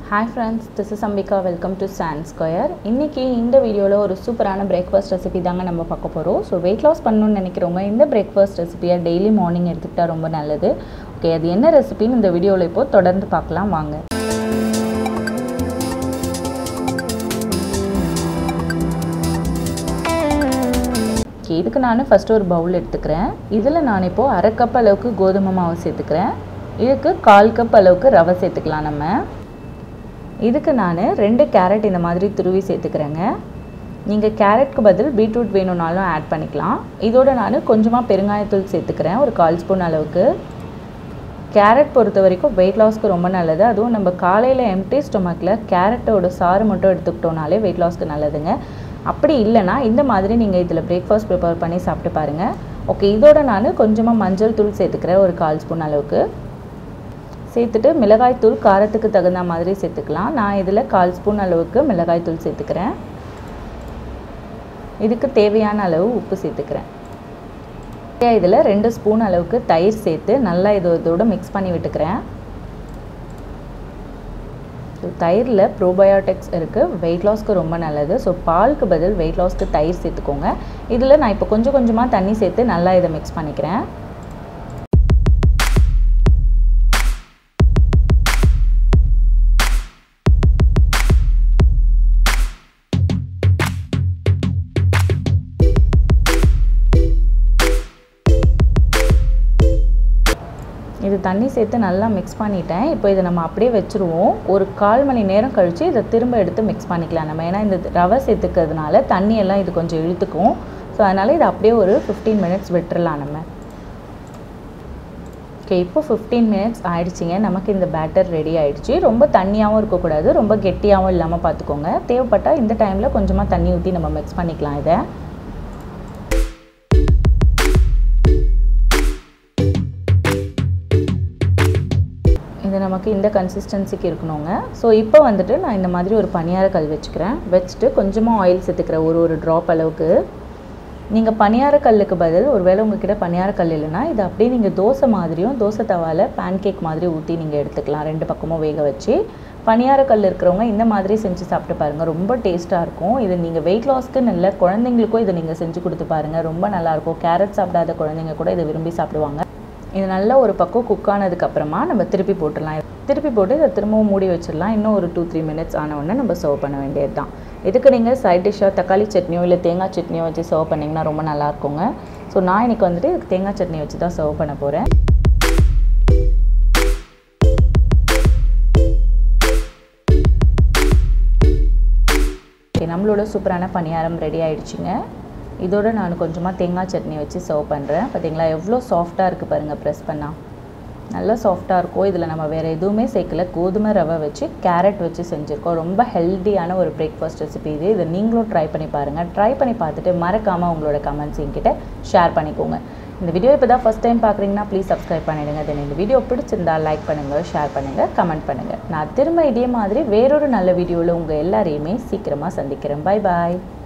hi friends this is Ambika welcome to sand square இன்றைக்கி இந்த வீடியோவில் ஒரு சூப்பரான பிரேக்ஃபாஸ்ட் ரெசிபி தாங்க நம்ம பார்க்க போகிறோம் ஸோ வெயிட் லாஸ் பண்ணணும்னு நினைக்கிறவங்க இந்த பிரேக்ஃபாஸ்ட் ரெசிபியை டெய்லி மார்னிங் எடுத்துக்கிட்டால் ரொம்ப நல்லது ஓகே அது என்ன ரெசிபின்னு இந்த வீடியோவில் இப்போது தொடர்ந்து பார்க்கலாம் வாங்க ஓகே இதுக்கு நான் ஃபஸ்ட்டு ஒரு பவுல் எடுத்துக்கிறேன் இதில் நான் இப்போது அரை கப் அளவுக்கு கோதுமை மாவு சேர்த்துக்கிறேன் இதுக்கு கால் கப் அளவுக்கு ரவை சேர்த்துக்கலாம் நம்ம இதுக்கு நான் ரெண்டு கேரட் இந்த மாதிரி துருவி சேர்த்துக்கிறேங்க நீங்கள் கேரட்க்கு பதில் பீட்ரூட் வேணும்னாலும் ஆட் பண்ணிக்கலாம் இதோட நான் கொஞ்சமாக பெருங்காயத்தூள் சேர்த்துக்கிறேன் ஒரு கால் ஸ்பூன் அளவுக்கு கேரட் பொறுத்த வரைக்கும் வெயிட் லாஸ்க்கு ரொம்ப நல்லது அதுவும் நம்ம காலையில் எம்டி ஸ்டொமக்கில் கேரட்டோட சாறு மட்டும் எடுத்துக்கிட்டோனாலே வெயிட் லாஸ்க்கு நல்லதுங்க அப்படி இல்லைனா இந்த மாதிரி நீங்கள் இதில் பிரேக்ஃபாஸ்ட் ப்ரிப்பேர் பண்ணி சாப்பிட்டு பாருங்கள் ஓகே இதோட நான் கொஞ்சமாக மஞ்சள் தூள் சேர்த்துக்கிறேன் ஒரு கால் ஸ்பூன் அளவுக்கு சேர்த்துட்டு மிளகாய் தூள் காரத்துக்கு தகுந்த மாதிரி சேர்த்துக்கலாம் நான் இதில் கால் ஸ்பூன் அளவுக்கு மிளகாய் தூள் சேர்த்துக்கிறேன் இதுக்கு தேவையான அளவு உப்பு சேர்த்துக்கிறேன் இதில் ரெண்டு ஸ்பூன் அளவுக்கு தயிர் சேர்த்து நல்லா இது இதோட மிக்ஸ் பண்ணி விட்டுக்கிறேன் ஸோ தயிரில் ப்ரோபயோட்டிக்ஸ் இருக்குது வெயிட் லாஸ்க்கு ரொம்ப நல்லது ஸோ பாலுக்கு பதில் வெயிட் லாஸ்க்கு தயிர் சேர்த்துக்கோங்க இதில் நான் இப்போ கொஞ்சம் கொஞ்சமாக தண்ணி சேர்த்து நல்லா இதை மிக்ஸ் பண்ணிக்கிறேன் இது தண்ணி சேர்த்து நல்லா மிக்ஸ் பண்ணிட்டேன் இப்போ இதை நம்ம அப்படியே வச்சுருவோம் ஒரு கால் மணி நேரம் கழித்து இதை திரும்ப எடுத்து மிக்ஸ் பண்ணிக்கலாம் நம்ம ஏன்னா இந்த ரவை சேர்த்துக்கிறதுனால தண்ணியெல்லாம் இது கொஞ்சம் இழுத்துக்கும் ஸோ அதனால் இதை அப்படியே ஒரு ஃபிஃப்டீன் மினிட்ஸ் விட்டுறலாம் நம்ம ஓகே இப்போ ஃபிஃப்டீன் மினிட்ஸ் ஆயிடுச்சிங்க நமக்கு இந்த பேட்டர் ரெடி ஆகிடுச்சு ரொம்ப தண்ணியாகவும் இருக்கக்கூடாது ரொம்ப கெட்டியாகவும் இல்லாமல் பார்த்துக்கோங்க தேவைப்பட்டால் இந்த டைமில் கொஞ்சமாக தண்ணி ஊற்றி நம்ம மிக்ஸ் பண்ணிக்கலாம் இதை இது நமக்கு இந்த கன்சிஸ்டன்சிக்கு இருக்கணுங்க ஸோ இப்போ வந்துட்டு நான் இந்த மாதிரி ஒரு பனியார கல் வச்சுக்கிறேன் வச்சுட்டு கொஞ்சமாக ஆயில் சேர்த்துக்கிறேன் ஒரு ஒரு ட்ராப் அளவுக்கு நீங்கள் பனியார கல்லுக்கு பதில் ஒரு வேளை உங்ககிட்ட பனியார கல் இல்லைன்னா இது அப்படியே நீங்கள் தோசை மாதிரியும் தோசை தவாவில் பேன் கேக் மாதிரி ஊற்றி நீங்கள் எடுத்துக்கலாம் ரெண்டு பக்கமும் வேக வச்சு பனியார கல் இருக்கிறவங்க இந்த மாதிரி செஞ்சு சாப்பிட்டு பாருங்கள் ரொம்ப டேஸ்ட்டாக இருக்கும் இது நீங்கள் வெயிட் லாஸ்க்கு நல்ல குழந்தைங்களுக்கும் இதை நீங்கள் செஞ்சு கொடுத்து பாருங்கள் ரொம்ப நல்லாயிருக்கும் கேரட் சாப்பிடாத குழந்தைங்க கூட இதை விரும்பி சாப்பிடுவாங்க இது நல்லா ஒரு பக்கம் குக் ஆனதுக்கப்புறமா நம்ம திருப்பி போட்டுடலாம் திருப்பி போட்டு இதை திரும்பவும் மூடி வச்சிடலாம் இன்னும் ஒரு டூ த்ரீ மினிட்ஸ் ஆன உடனே நம்ம சர்வ் பண்ண வேண்டியது தான் இதுக்கு நீங்கள் சைட் டிஷ்ஷாக தக்காளி சட்னியோ இல்லை தேங்காய் சட்னியோ வச்சு சர்வ் பண்ணிங்கன்னா ரொம்ப நல்லாயிருக்குங்க ஸோ நான் இன்றைக்கி வந்துட்டு இதுக்கு தேங்காய் சட்னி வச்சு தான் சர்வ் பண்ண போகிறேன் நம்மளோட சூப்பரான பணியாரம் ரெடி ஆகிடுச்சிங்க இதோட நான் கொஞ்சமாக தேங்காய் சட்னி வச்சு சர்வ் பண்ணுறேன் பார்த்தீங்களா எவ்வளோ சாஃப்டாக இருக்குது பாருங்கள் ப்ரெஸ் பண்ணால் நல்லா சாஃப்டாக இருக்கும் இதில் நம்ம வேறு எதுவுமே சேர்க்கல கோதுமை ரவை வச்சு கேரட் வச்சு செஞ்சுருக்கோம் ரொம்ப ஹெல்த்தியான ஒரு பிரேக்ஃபாஸ்ட் ரெசிபி இது இதை நீங்களும் ட்ரை பண்ணி பாருங்கள் ட்ரை பண்ணி பார்த்துட்டு மறக்காமல் உங்களோட கமெண்ட்ஸ் என்கிட்ட ஷேர் பண்ணிக்கோங்க இந்த வீடியோ இப்போ தான் ஃபஸ்ட் டைம் பார்க்குறீங்கன்னா ப்ளீஸ் சப்ஸ்கிரைப் பண்ணிடுங்க தென் இந்த வீடியோ பிடிச்சிருந்தா லைக் பண்ணுங்கள் ஷேர் பண்ணுங்கள் கமெண்ட் பண்ணுங்கள் நான் திரும்ப இதே மாதிரி வேறொரு நல்ல வீடியோவில் உங்கள் எல்லாரையுமே சீக்கிரமாக சந்திக்கிறேன் பாய் பாய்